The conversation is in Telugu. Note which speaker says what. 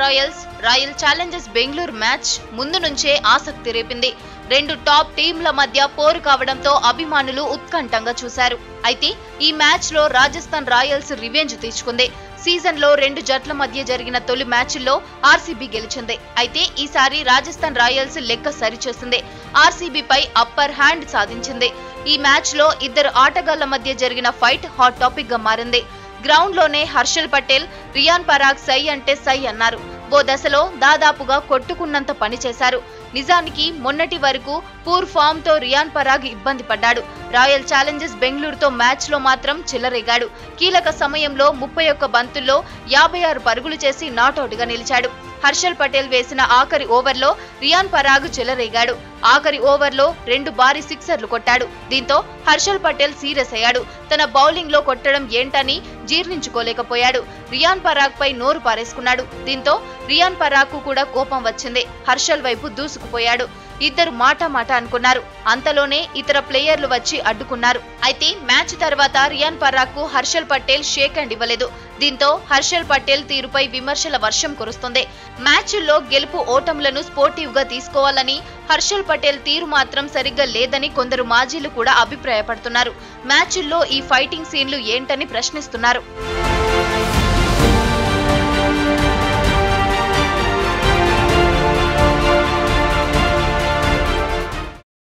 Speaker 1: Royals Royal Challengers Bengaluru match ముందు నుంచే ఆసక్తి రేపింది రెండు టాప్ టీంల మధ్య పోరు కావడంతో అభిమానులు ఉత్కంఠంగా చూశారు అయితే ఈ మ్యాచ్ లో రాజస్థాన్ రాయల్స్ రివెంజ్ తీసుకుంది సీజన్ లో రెండు జట్ల మధ్య జరిగిన తొలి మ్యాచ్ల్లో ఆర్సీబీ గెలిచింది అయితే ఈసారి రాజస్థాన్ రాయల్స్ లెక్క సరిచేసింది ఆర్సీబీపై అప్పర్ హ్యాండ్ సాధించింది ఈ మ్యాచ్ లో ఇద్దరు ఆటగాళ్ల మధ్య జరిగిన ఫైట్ హాట్ టాపిక్ గా మారింది గ్రౌండ్ లోనే హర్షల్ పటేల్ రియాన్ పరాగ్ సై అంటే సై అన్నారు ఓ దశలో దాదాపుగా కొట్టుకున్నంత పని చేశారు నిజానికి మొన్నటి వరకు పూర్ ఫామ్ తో రియాన్ పరాగ్ ఇబ్బంది పడ్డాడు రాయల్ ఛాలెంజర్స్ బెంగళూరుతో మ్యాచ్ లో మాత్రం చిల్లరేగాడు కీలక సమయంలో ముప్పై ఒక్క బంతుల్లో యాభై ఆరు పరుగులు చేసి నాటౌట్ గా నిలిచాడు హర్షల్ పటేల్ వేసిన ఆఖరి ఓవర్లో రియాన్ పరాగ్ చెలరేగాడు ఆఖరి ఓవర్లో రెండు భారీ సిక్సర్లు కొట్టాడు దీంతో హర్షల్ పటేల్ సీరియస్ అయ్యాడు తన బౌలింగ్ లో కొట్టడం ఏంటని జీర్ణించుకోలేకపోయాడు రియాన్ పరాగ్ పై నోరు పారేసుకున్నాడు దీంతో రియాన్ పరాగ్ కు కూడా కోపం వచ్చింది హర్షల్ వైపు దూసుకుపోయాడు ఇద్దరు మాట మాట అనుకున్నారు అంతలోనే ఇతర ప్లేయర్లు వచ్చి అడ్డుకున్నారు అయితే మ్యాచ్ తర్వాత రియాన్ పరాగ్ కు హర్షల్ పటేల్ షేక్ హ్యాండ్ ఇవ్వలేదు దీంతో హర్షల్ పటేల్ తీరుపై విమర్శల వర్షం కురుస్తుంది మ్యాచ్ల్లో గెలుపు ఓటములను స్పోర్టివ్ గా తీసుకోవాలని హర్షల్ పటేల్ తీరు మాత్రం సరిగ్గా లేదని కొందరు మాజీలు కూడా అభిప్రాయపడుతున్నారు మ్యాచ్ల్లో ఈ ఫైటింగ్ సీన్లు ఏంటని ప్రశ్నిస్తున్నారు